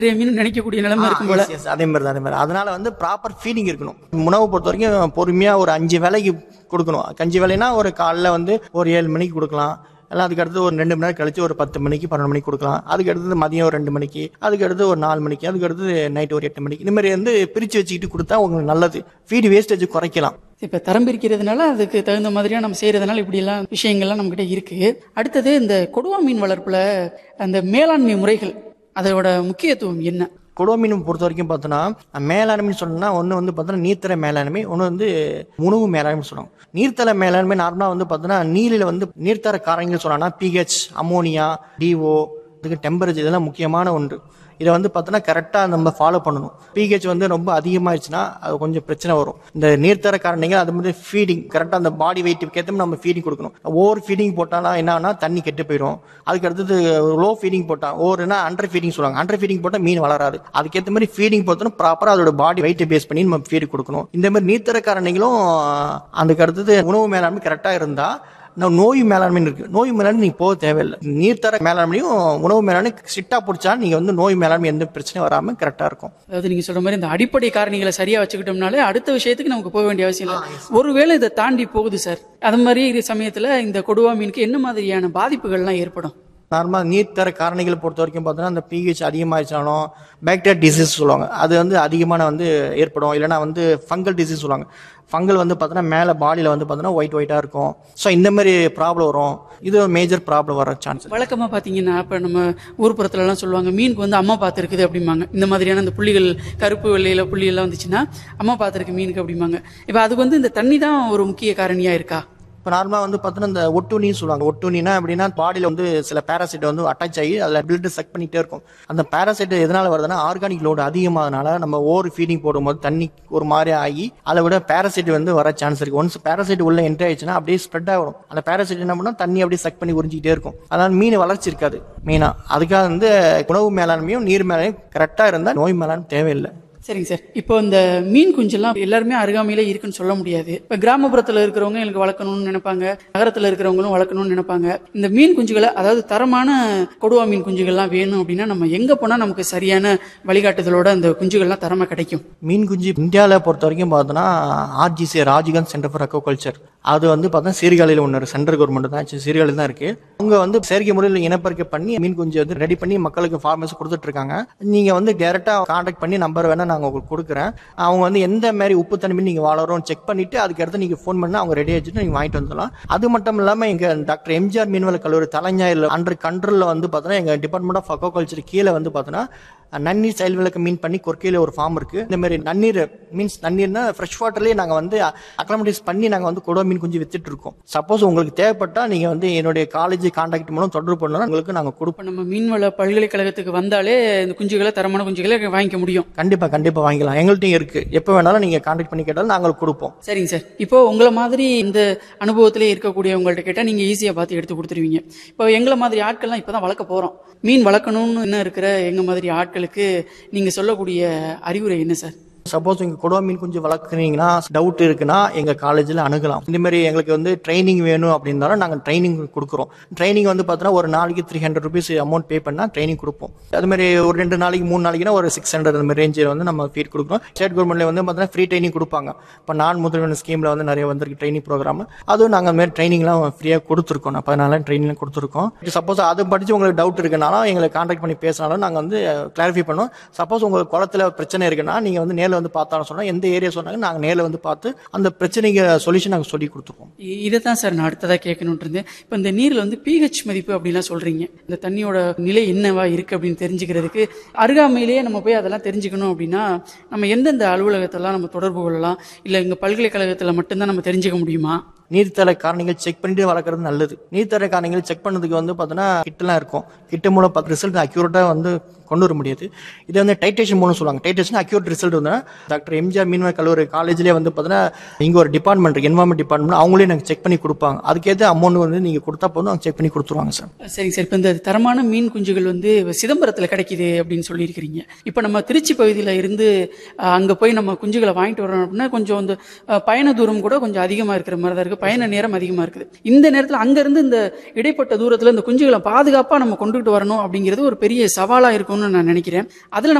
நிறைய மீன் நினைக்கக்கூடிய நிலைமை இருக்கும் போல Yes, yes, அதே மாதிரி தான் அதே மாதிரி அதனால வந்து ப்ராப்பர் ஃபீடிங் இருக்கணும் உணவு பொறுத்த வரைக்கும் பொறுமையா ஒரு அஞ்சு வேலைக்கு கொடுக்கணும் அஞ்சு வேலைனா ஒரு காலைல வந்து ஒரு ஏழு மணிக்கு கொடுக்கலாம் எல்லாம் அதுக்கு அடுத்து ஒரு ரெண்டு மணி நேரம் கழிச்சு ஒரு பத்து மணிக்கு பன்னெண்டு மணிக்கு கொடுக்கலாம் அதுக்கு அடுத்தது மதியம் ஒரு ரெண்டு மணிக்கு அதுக்கு அடுத்து ஒரு நாலு மணிக்கு அதுக்கு அடுத்து நைட் ஒரு எட்டு மணிக்கு இந்த மாதிரி வந்து பிரிச்சு வச்சுக்கிட்டு கொடுத்தா உங்களுக்கு நல்லது ஃபீடு வேஸ்டேஜ் குறைக்கலாம் இப்ப தரம் பிரிக்கிறதுனால அதுக்கு தகுந்த மாதிரியா நம்ம செய்யறதுனால இப்படி எல்லாம் விஷயங்கள்லாம் நம்ம கிட்ட இருக்கு அடுத்தது இந்த கொடுவா மீன் வளர்ப்புல அந்த மேலாண்மை முறைகள் அதோட முக்கியத்துவம் என்ன கொடுவா மீன் பொறுத்த வரைக்கும் பார்த்தோன்னா மேலாண்மைன்னு சொன்னா ஒன்று வந்து பார்த்தோன்னா நீர்த்தர மேலாண்மை ஒன்று வந்து உணவு மேலாண்மை சொல்லுவாங்க நீர்த்தர மேலாண்மை நார்மலாக வந்து பார்த்தோன்னா நீரில் வந்து நீர்த்தர காரணிகள் சொன்னாங்கன்னா பிஹெச் அமோனியா டிஓ இதுக்கு டெம்பரேச்சர் இதெல்லாம் முக்கியமான ஒன்று இதை வந்து பார்த்தோன்னா கரெக்டாக நம்ம ஃபாலோ பண்ணணும் பிஹெச் வந்து ரொம்ப அதிகமாகிடுச்சுன்னா அது கொஞ்சம் பிரச்சனை வரும் இந்த நீர்த்தர காரணிகள் அது மாதிரி ஃபீடிங் கரெக்டாக அந்த பாடி வெயிட்டுக்கு ஏற்ற நம்ம ஃபீடிங் கொடுக்கணும் ஓவர் ஃபீடிங் போட்டாலும் என்னன்னா தண்ணி கெட்டு போயிடும் அதுக்கு அடுத்தது லோ ஃபீடிங் போட்டால் ஓவர்னா அண்டர் ஃபீடிங் சொல்லுவாங்க அண்டர் ஃபீடிங் போட்டால் மீன் வளராது அதுக்கேற்ற மாதிரி ஃபீடிங் போட்டோம்னா ப்ராப்பராக அதோட பாடி வெயிட்டை பேஸ் பண்ணி நம்ம ஃபீடு கொடுக்கணும் இந்த மாதிரி நீர்த்தர காரணிகளும் அதுக்கு அடுத்தது உணவு மேலாண்மை கரெக்டாக இருந்தால் நான் நோய் மேலாண்மை இருக்கு நோய் மேலாண்மை நீங்க போக தேவையில்லை நீர்த்தர மேலாண்மையும் உணவு மேலாண்மை ஸ்ட்ரிக்டா பிடிச்சா நீங்க வந்து நோய் மேலாண்மை எந்த பிரச்சனையும் வராம கரெக்டா இருக்கும் அதாவது நீங்க சொல்ற மாதிரி இந்த அடிப்படை காரணிகளை சரியா வச்சுக்கிட்டோம்னாலே அடுத்த விஷயத்துக்கு நமக்கு போக வேண்டிய அவசியம் இல்லை ஒருவேளை இதை தாண்டி போகுது சார் அது மாதிரி இது சமயத்துல இந்த கொடுவா மீனுக்கு என்ன மாதிரியான பாதிப்புகள்லாம் ஏற்படும் நார்மலாக நீர்த்தர காரணிகளை பொறுத்த வரைக்கும் பார்த்தோன்னா அந்த பிஹெச் அதிகமாகிடுச்சாலும் பாக்டீரியா டிசீஸ் சொல்லுவாங்க அது வந்து அதிகமான வந்து ஏற்படும் இல்லைன்னா வந்து ஃபங்கல் டிசீஸ் சொல்லுவாங்க ஃபங்கல் வந்து பார்த்தோன்னா மேலே பாடியில் வந்து பார்த்தோன்னா ஒயிட் ஒயிட்டாக இருக்கும் ஸோ இந்த மாதிரி ப்ராப்ளம் வரும் இது ஒரு மேஜர் ப்ராப்ளம் வர சான்ஸ் வழக்கமா பாத்தீங்கன்னா இப்ப நம்ம ஊர்ப்புறத்துல எல்லாம் சொல்லுவாங்க மீனுக்கு வந்து அம்மா பார்த்துருக்குது அப்படிம்பாங்க இந்த மாதிரியான இந்த புள்ளிகள் கருப்பு வெள்ளையில புள்ளி எல்லாம் வந்துச்சுன்னா அம்மா பார்த்துருக்கு மீனுக்கு அப்படிம்பாங்க இப்ப அதுக்கு வந்து இந்த தண்ணி தான் ஒரு முக்கிய காரணியா இருக்கா இப்போ நார்மலாக வந்து பார்த்தோன்னா இந்த ஒட்டுணின்னு சொல்லுவாங்க ஒட்டுணினா எப்படின்னா பாடியில் வந்து சில பேராசைட் வந்து அட்டாச் ஆகி அதில் பிளட் சக் பண்ணிகிட்டே இருக்கும் அந்த பேராசைட் எதனால வருதுன்னா ஆர்கானிக் லோடு அதிகமாகனால நம்ம ஓவர் ஃபீடிங் போடும்போது தண்ணி ஒரு மாதிரி ஆகி அதை விட பேராசைட் வந்து வர சான்ஸ் இருக்கு ஒன்ஸ் பேராசைட் உள்ள என்ட்ரி ஆயிடுச்சுன்னா அப்படியே ஸ்ப்ரெட் ஆகும் அந்த பேராசைட் என்ன பண்ணா தண்ணி அப்படியே சக் பண்ணி உறிஞ்சிக்கிட்டே இருக்கும் அதனால மீன் வளர்ச்சி இருக்காது மெயினாக அதுக்காக வந்து உணவு மேலாண்மையும் நீர் மேலாண்மையும் கரெக்டாக இருந்தால் நோய் மேலாண்மை தேவையில்லை சரிங்க சார் இப்போ இந்த மீன் குஞ்செல்லாம் எல்லாருமே அருகாமையில இருக்குன்னு சொல்ல முடியாது இப்ப கிராமப்புறத்துல இருக்கிறவங்க எனக்கு வளர்க்கணும்னு நினைப்பாங்க நகரத்துல இருக்கிறவங்களும் வளர்க்கணும்னு நினைப்பாங்க இந்த மீன் குஞ்சுகளை அதாவது தரமான கொடுவா மீன் குஞ்சுகள்லாம் வேணும் அப்படின்னா நம்ம எங்க போனா நமக்கு சரியான வழிகாட்டுதலோட அந்த குஞ்சுகள்லாம் தரமா கிடைக்கும் மீன் குஞ்சு இந்தியாவில் பொறுத்த வரைக்கும் பார்த்தோன்னா ஆர்ஜிசி ராஜ்கன் சென்டர் ஃபார் அக்வாகல்ச்சர் அது வந்து பார்த்தா சீர்காழியில் ஒன்று சென்ட்ரல் கவர்மெண்ட் தான் ஆக்சுவலி சீர்காழி தான் இருக்கு அவங்க வந்து செயற்கை முறையில் இனப்பெருக்கை பண்ணி மீன் குஞ்சு வந்து ரெடி பண்ணி மக்களுக்கு ஃபார்மர்ஸ் கொடுத்துட்டு இருக்காங்க நீங்க வந்து டேரெக்டாக காண்டாக்ட் பண்ணி நம்பர் வேணா நாங்கள் உங்களுக்கு கொடுக்குறேன் அவங்க வந்து எந்த மாதிரி உப்பு தன்மை நீங்க வளரும் செக் பண்ணிட்டு அதுக்கு அடுத்து நீங்க ஃபோன் பண்ணா அவங்க ரெடி ஆச்சுட்டு நீங்க வாங்கிட்டு வந்துடலாம் அது மட்டும் இல்லாம எங்க டாக்டர் எம்ஜிஆர் மீன்வள கல்லூரி தலைஞாயிறு அண்டர் கண்ட்ரோல்ல வந்து பார்த்தோன்னா எங்க டிபார்ட்மெண்ட் ஆஃப் அக்வாகல்ச்சர் கீழே வந்து பார்த்தோன்னா நன்னீர் செயல் விளக்க மீன் பண்ணி கொர்க்கையில் ஒரு ஃபார்ம் இருக்கு இந்த மாதிரி நன்னீர் மீன்ஸ் நன்னீர்னா ஃப்ரெஷ் வாட்டர்லேயே நாங்கள் வந்து அக்லமடைஸ் பண்ணி நாங்கள் வந்து கொடுவா மீன் குஞ்சு வித்துட்டு இருக்கோம் சப்போஸ் உங்களுக்கு தேவைப்பட்டா நீங்க வந்து என்னுடைய காலேஜ் கான்டாக்ட் மூலம் தொடர்பு பண்ணலாம் உங்களுக்கு நாங்கள் கொடுப்போம் இப்ப நம்ம மீன்வள பல்கலைக்கழகத்துக்கு வந்தாலே இந்த குஞ்சுகளை தரமான குஞ்சுகளை வாங்கிக்க முடியும் கண்டிப்பா கண்டிப்பா வாங்கிக்கலாம் எங்கள்கிட்டயும் இருக்கு எப்போ வேணாலும் நீங்க கான்டாக்ட் பண்ணி கேட்டாலும் நாங்கள் கொடுப்போம் சரிங்க சார் இப்போ உங்களை மாதிரி இந்த அனுபவத்திலே இருக்கக்கூடியவங்கள்ட்ட கேட்டால் நீங்கள் ஈஸியாக பார்த்து எடுத்து கொடுத்துருவீங்க இப்போ எங்களை மாதிரி ஆட்கள்லாம் இப்போ தான் வளர்க்க போகிறோம் மீன் வளர்க்கணும்னு இன்னும் இருக்கிற எங்கள் மாதிரி ஆட்களுக்கு நீங்கள் சொல்லக்கூடிய அறிவுரை என்ன சார் சப்போஸ் இங்க கொடுவா மீன் குஞ்சு வளர்க்குறீங்கன்னா டவுட் இருக்குன்னா எங்க காலேஜில் அணுகலாம் இந்த மாதிரி எங்களுக்கு வந்து ட்ரைனிங் வேணும் அப்படின்னாலும் நாங்கள் ட்ரைனிங் கொடுக்குறோம் ட்ரைனிங் வந்து பார்த்தோன்னா ஒரு நாளைக்கு three hundred rupees amount pay பண்ணா ட்ரைனிங் கொடுப்போம் அது மாதிரி ஒரு ரெண்டு நாளைக்கு மூணு நாளைக்குனா ஒரு சிக்ஸ் ஹண்ட்ரட் அந்த மாதிரி ரேஞ்சில் வந்து நம்ம ஃபீட் கொடுக்குறோம் ஸ்டேட் கவர்மெண்ட்ல வந்து பார்த்தீங்கன்னா ஃப்ரீ ட்ரைனிங் கொடுப்பாங்க இப்போ நான் முதல்வன் ஸ்கீம்ல வந்து நிறைய வந்திருக்கு ட்ரைனிங் ப்ரோக்ராம் அதுவும் நாங்கள் அந்த மாதிரி ட்ரைனிங்லாம் ஃப்ரீயாக கொடுத்துருக்கோம் நான் பதினாலாம் ட்ரைனிங் கொடுத்துருக்கோம் சப்போஸ் அது படிச்சு உங்களுக்கு டவுட் இருக்குனாலும் எங்களை கான்டாக்ட் பண்ணி பேசினாலும் நாங்கள் வந்து கிளாரிஃபை பண்ணுவோம் சப்போஸ் உங்களுக்கு குளத்துல பிரச்சனை இருக்குன்னா நீங்கள் வந்து நேரில் வந்து பார்த்தாலும் சொன்னால் எந்த ஏரியா சொன்னாங்க நாங்கள் நேரில் வந்து பார்த்து அந்த பிரச்சனைக்கு சொல்யூஷன் நாங்கள் சொல்லி கொடுத்துருவோம் இதை தான் சார் நான் அடுத்ததாக கேட்கணுன்ட்டு இருந்தேன் இப்போ இந்த நீரில் வந்து பிஹெச் மதிப்பு அப்படிலாம் சொல்கிறீங்க இந்த தண்ணியோட நிலை என்னவா இருக்குது அப்படின்னு தெரிஞ்சுக்கிறதுக்கு அருகாமையிலேயே நம்ம போய் அதெல்லாம் தெரிஞ்சுக்கணும் அப்படின்னா நம்ம எந்தெந்த அலுவலகத்தெல்லாம் நம்ம தொடர்பு கொள்ளலாம் இல்லை இங்கே பல்கலைக்கழகத்தில் மட்டும்தான் நம்ம தெரிஞ்சுக்க முடியுமா நீர்த்தர காரணிகள் செக் பண்ணிட்டு வளர்க்குறது நல்லது நீர்த்தர காரணிகள் செக் பண்ணதுக்கு வந்து பார்த்தோன்னா கிட்டலாம் இருக்கும் கிட்ட மூலம் பார்த்து ரிசல்ட் அக்யூரேட்டாக வந்து கொண்டு வர முடியாது இது வந்து டைட்டேஷன் மூலம் சொல்லுவாங்க டைட்டேஷன் அக்யூரேட் ரிசல்ட் வந்து டாக்டர் எம்ஜிஆர் மீன்வள கல்லூரி காலேஜ்லேயே வந்து பார்த்தீங்கன்னா இங்கே ஒரு டிபார்ட்மெண்ட் இருக்கு என்வாரன்மெண்ட் டிபார்ட்மெண்ட் அவங்களே எனக்கு செக் பண்ணி கொடுப்பாங்க அதுக்கேற்ற அமௌண்ட் வந்து நீங்கள் கொடுத்தா போதும் அவங்க செக் பண்ணி கொடுத்துருவாங்க சார் சரிங்க சார் இப்போ இந்த தரமான மீன் குஞ்சுகள் வந்து சிதம்பரத்தில் கிடைக்குது அப்படின்னு சொல்லியிருக்கிறீங்க இப்போ நம்ம திருச்சி பகுதியில் இருந்து அங்கே போய் நம்ம குஞ்சுகளை வாங்கிட்டு வரோம் அப்படின்னா கொஞ்சம் வந்து அஹ், பயண தூரம் கூட கொஞ்சம் அதிகமாக இருக்கிற மாதிரி தான் இருக்குது பயண நேரம் அதிகமா இருக்குது இந்த நேரத்துல அங்க இருந்து இந்த இடைப்பட்ட தூரத்துல இந்த குஞ்சுகளை பாதுகாப்பா நம்ம கொண்டுகிட்டு வரணும் அப்படிங்கிறது ஒரு பெரிய சவாலா இருக்கும்னு நான் நினைக்கிறேன் அதுல